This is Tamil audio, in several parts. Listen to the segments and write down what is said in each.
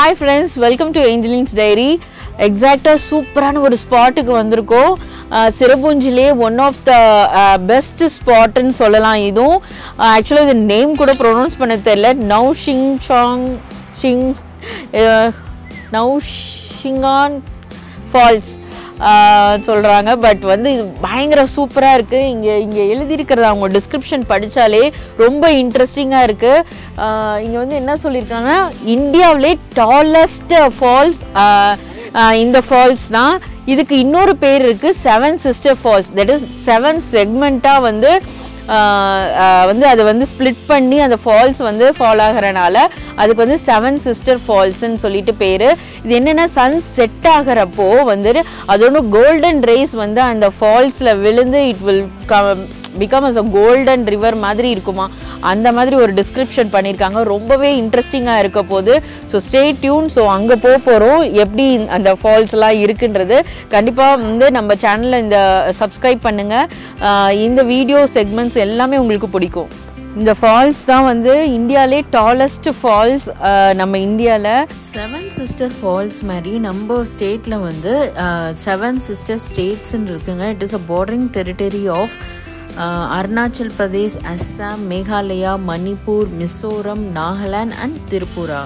hi friends welcome to Angeline's diary எக்ஸாக்டாக சூப்பரான ஒரு ஸ்பாட்டுக்கு வந்திருக்கோம் அஹ் சிரபுஞ்சிலே ஒன் ஆஃப் த பெஸ்ட் ஸ்பாட்டுன்னு சொல்லலாம் இதுவும் ஆக்சுவலாக இது நேம் கூட ப்ரொனவுன்ஸ் பண்ண தெரியல நவ் ஷிங் சாங் ஷிங் நவ் ஷிங்கான் ஃபால்ஸ் சொல்கிறாங்க பட் வந்து இது பயங்கர சூப்பராக இருக்குது இங்கே இங்கே எழுதியிருக்கிறது அவங்க டிஸ்கிரிப்ஷன் படித்தாலே ரொம்ப இன்ட்ரெஸ்டிங்காக இருக்குது இங்கே வந்து என்ன சொல்லியிருக்காங்கன்னா இந்தியாவிலே டாலஸ்ட் ஃபால்ஸ் இந்த ஃபால்ஸ் தான் இதுக்கு இன்னொரு பேர் இருக்குது seven sister falls that is seven செக்மெண்ட்டாக வந்து ஆஹ் ஆஹ் வந்து அதை வந்து ஸ்ப்ளிட் பண்ணி அந்த ஃபால்ஸ் வந்து ஃபால் ஆகிறனால அதுக்கு வந்து செவன் சிஸ்டர் ஃபால்ஸ்ன்னு சொல்லிட்டு பேர் இது என்னென்னா சன் செட் ஆகிறப்போ வந்துட்டு அதோட கோல்டன் ரேஸ் வந்து அந்த ஃபால்ஸில் விழுந்து it will become as a golden river மாதிரி இருக்குமா அந்த மாதிரி ஒரு டிஸ்கிரிப்ஷன் பண்ணியிருக்காங்க ரொம்பவே இன்ட்ரெஸ்டிங்காக இருக்க போது ஸோ ஸ்டே டியூன் ஸோ அங்கே போக போகிறோம் எப்படி அந்த ஃபால்ஸ்லாம் இருக்குன்றது கண்டிப்பாக வந்து நம்ம சேனலில் இந்த சப்ஸ்கிரைப் பண்ணுங்கள் இந்த வீடியோ செக்மெண்ட்ஸ் எல்லாமே உங்களுக்கு பிடிக்கும் இந்த ஃபால்ஸ் தான் வந்து இந்தியாவிலே டாலஸ்ட் ஃபால்ஸ் நம்ம இந்தியாவில் செவன் சிஸ்டர் ஃபால்ஸ் மாதிரி நம்ம ஸ்டேட்டில் வந்து செவன் சிஸ்டர் ஸ்டேட்ஸ்ன்னு இருக்குங்க it is a bordering territory of Arunachal Pradesh Assam Meghalaya Manipur Mizoram Nagaland and Tripura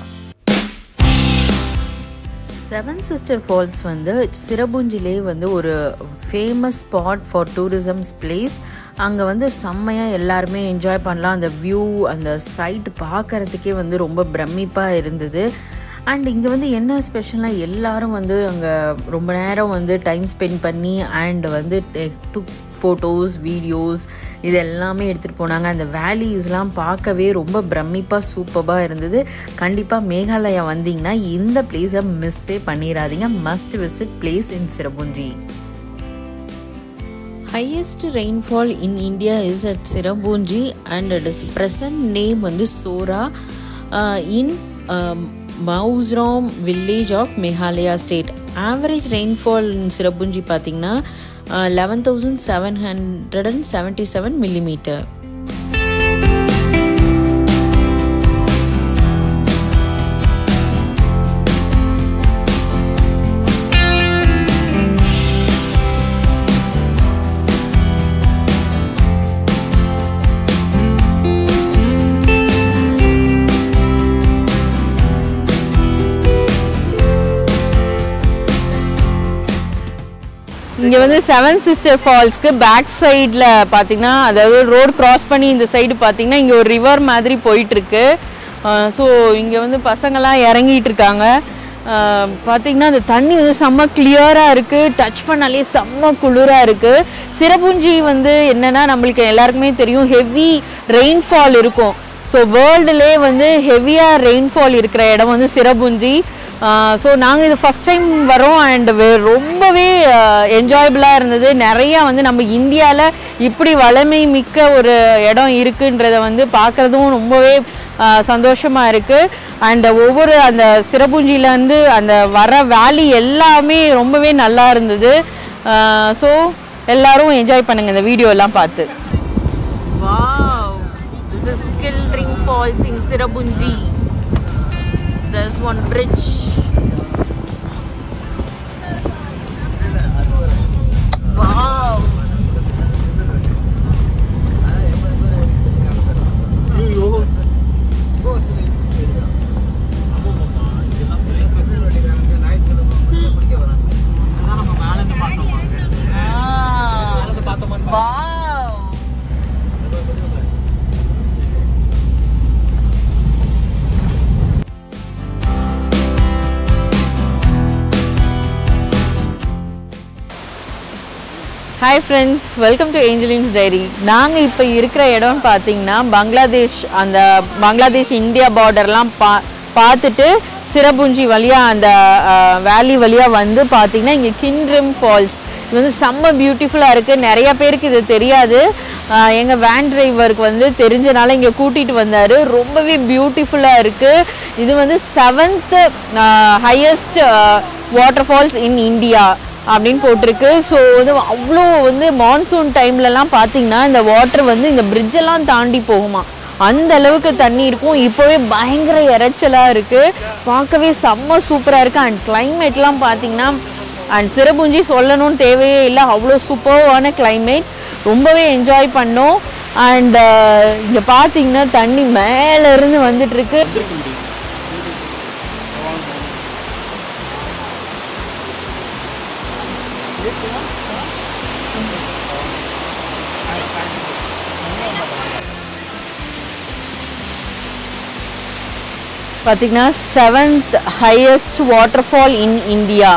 seven sister falls வந்து சிரபுஞ்சிலே வந்து ஒரு famous spot for tourisms place அங்கே வந்து செம்மையாக எல்லாருமே என்ஜாய் பண்ணலாம் அந்த வியூ அந்த சைட் பார்க்கறதுக்கே வந்து ரொம்ப பிரமிப்பாக இருந்தது அண்ட் இங்கே வந்து என்ன ஸ்பெஷலாக எல்லாரும் வந்து அங்கே ரொம்ப நேரம் வந்து டைம் ஸ்பெண்ட் பண்ணி அண்ட் வந்து டு ஃபோட்டோஸ் வீடியோஸ் இது எல்லாமே எடுத்துகிட்டு போனாங்க அந்த வேலிஸ்லாம் பார்க்கவே ரொம்ப பிரமிப்பாக சூப்பராக இருந்தது கண்டிப்பாக மேகாலயா வந்தீங்கன்னா இந்த பிளேஸை மிஸ்ஸே பண்ணிடாதீங்க must visit place in Cherrapunji highest rainfall in India is at Cherrapunji and it is present name வந்து Sohra in Mawsynram village of Meghalaya state average rainfall in Cherrapunji பார்த்தீங்கன்னா eleven thousand seven hundred and seventy seven millimetre இங்கே வந்து செவன் சிஸ்டர் ஃபால்ஸ்க்கு பேக் சைடில் பார்த்தீங்கன்னா அதாவது ரோடு கிராஸ் பண்ணி இந்த சைடு பார்த்தீங்கன்னா இங்கே ஒரு ரிவர் மாதிரி போயிட்டுருக்கு ஸோ இங்கே வந்து பசங்கள்லாம் இறங்கிட்டு இருக்காங்க அஹ் பார்த்தீங்கன்னா அந்த தண்ணி வந்து செம்ம கிளியராக இருக்குது டச் பண்ணாலே செம்ம குளிராக இருக்குது சிறப்புஞ்சி வந்து என்னென்னா நம்மளுக்கு எல்லாருக்குமே தெரியும் ஹெவி ரெயின்ஃபால் இருக்கும் ஸோ வேர்ல்டுலே வந்து ஹெவியாக ரெயின்ஃபால் இருக்கிற இடம் வந்து சிறப்புஞ்சி ஸோ நாங்கள் இது ஃபஸ்ட் டைம் வரோம் அண்ட் ரொம்பவே என்ஜாயபிளாக இருந்தது நிறையா வந்து நம்ம இந்தியாவில் இப்படி வளமை மிக்க ஒரு இடம் இருக்குன்றத வந்து பார்க்குறதும் ரொம்பவே சந்தோஷமாக இருக்குது அண்ட் ஒவ்வொரு அந்த சிறபுஞ்சிலேருந்து அந்த வர வேலி எல்லாமே ரொம்பவே நல்லா இருந்தது ஸோ எல்லாரும் என்ஜாய் பண்ணுங்கள் இந்த வீடியோ எல்லாம் பார்த்து wow this is Kynrem falls in Cherrapunji there's one bridge wow wow hi friends welcome to Angeline's diary நாங்கள் இப்போ இருக்கிற இடம்னு பார்த்தீங்கன்னா பங்களாதேஷ் அந்த பங்களாதேஷ் இந்தியா பார்டர்லாம் பா பார்த்துட்டு சிரபுஞ்சி வழியாக அந்த வேலி வழியாக வந்து பார்த்தீங்கன்னா இங்கே கின்ரிம் ஃபால்ஸ் இது வந்து செம்ம பியூட்டிஃபுல்லாக இருக்குது நிறைய பேருக்கு இது தெரியாது எங்கள் வேன் டிரைவருக்கு வந்து தெரிஞ்சனால இங்கே கூட்டிகிட்டு வந்தார் ரொம்பவே பியூட்டிஃபுல்லாக இருக்குது இது வந்து seventh highest water falls in India அப்படின்னு போட்டிருக்கு ஸோ வந்து அவ்வளோ வந்து மான்சூன் டைம்லலாம் பார்த்தீங்கன்னா இந்த வாட்டர் வந்து இந்த bridge எல்லாம் தாண்டி போகுமா அந்த அளவுக்கு தண்ணி இருக்கும் இப்போவே பயங்கர இறைச்சலாக இருக்குது பார்க்கவே செம்ம சூப்பராக இருக்குது அண்ட் கிளைமேட்லாம் பார்த்தீங்கன்னா அண்ட் சிறபுஞ்சி சொல்லணும்னு தேவையே இல்லை அவ்வளோ சூப்பர்வான கிளைமேட் ரொம்பவே என்ஜாய் பண்ணோம் அண்ட் இங்கே பார்த்தீங்கன்னா தண்ணி மேலே இருந்து வந்துட்டு இருக்கு பார்த்தீங்கன்னா seventh highest water fall in India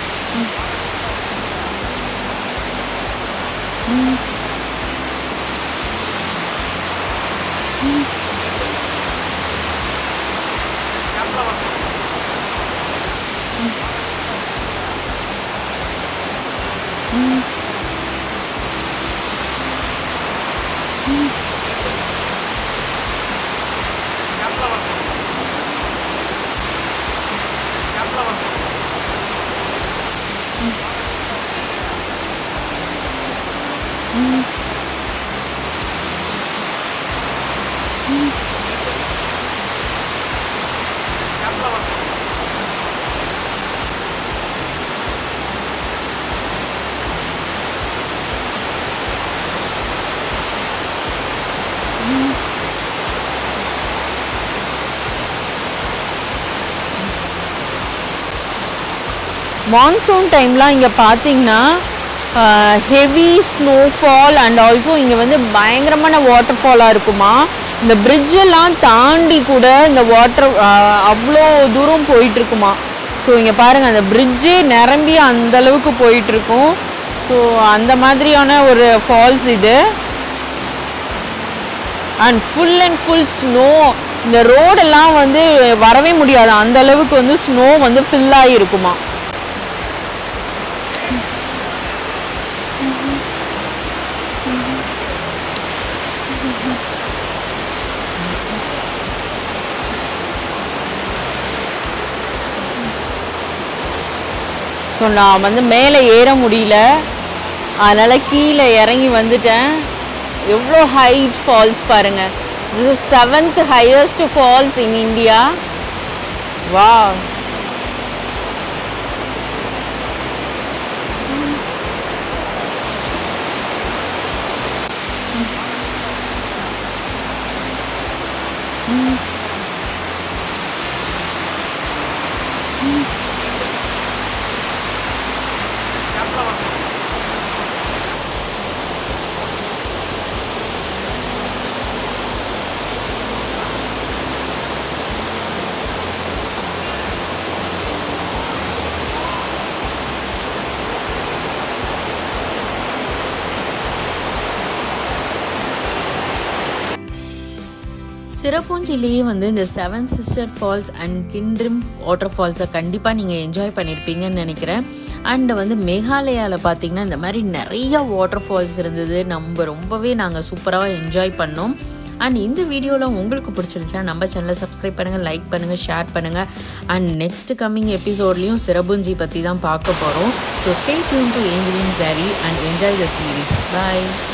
monsoon டைம்லாம் இங்கே பார்த்தீங்கன்னா ஹெவி ஸ்னோஃபால் அண்ட் ஆல்சோ இங்கே வந்து பயங்கரமான வாட்டர் ஃபாலாக இருக்குமா இந்த எல்லாம் தாண்டி கூட இந்த வாட்டர் அவ்வளோ தூரம் போயிட்டு இருக்குமா ஸோ இங்கே பாருங்கள் அந்த பிரிட்ஜே நிரம்பி அந்த அளவுக்கு போயிட்டு இருக்கும் ஸோ அந்த மாதிரியான ஒரு ஃபால்ஸ் இது and full and full snow இந்த ரோடெல்லாம் வந்து வரவே முடியாது அந்த அளவுக்கு வந்து ஸ்னோ வந்து ஃபில் ஆகி இருக்குமா ஸோ நான் வந்து மேலே ஏற முடியல அதனால் கீழே இறங்கி வந்துட்டேன் எவ்வளோ ஹைட் ஃபால்ஸ் பாருங்க this is seventh highest falls in India வா சிறப்பூஞ்சிலேயே வந்து இந்த seven sister falls and Kynrem water ஃபால்ஸை கண்டிப்பாக நீங்கள் என்ஜாய் பண்ணியிருப்பீங்கன்னு நினைக்கிறேன் அண்ட் வந்து மேகாலயாவில் பார்த்தீங்கன்னா இந்த மாதிரி நிறைய வாட்டர் ஃபால்ஸ் இருந்தது நம்ம ரொம்பவே நாங்கள் சூப்பராக என்ஜாய் பண்ணோம் அண்ட் இந்த வீடியோவில் உங்களுக்கு பிடிச்சிருந்துச்சா நம்ம சேனலை சப்ஸ்கிரைப் பண்ணுங்கள் லைக் பண்ணுங்கள் ஷேர் பண்ணுங்கள் அண்ட் நெக்ஸ்ட் கம்மிங் எபிசோட்லேயும் சிறபுஞ்சி பற்றி தான் பார்க்க போகிறோம் so stay tuned to Angeline சாரி and enjoy the series bye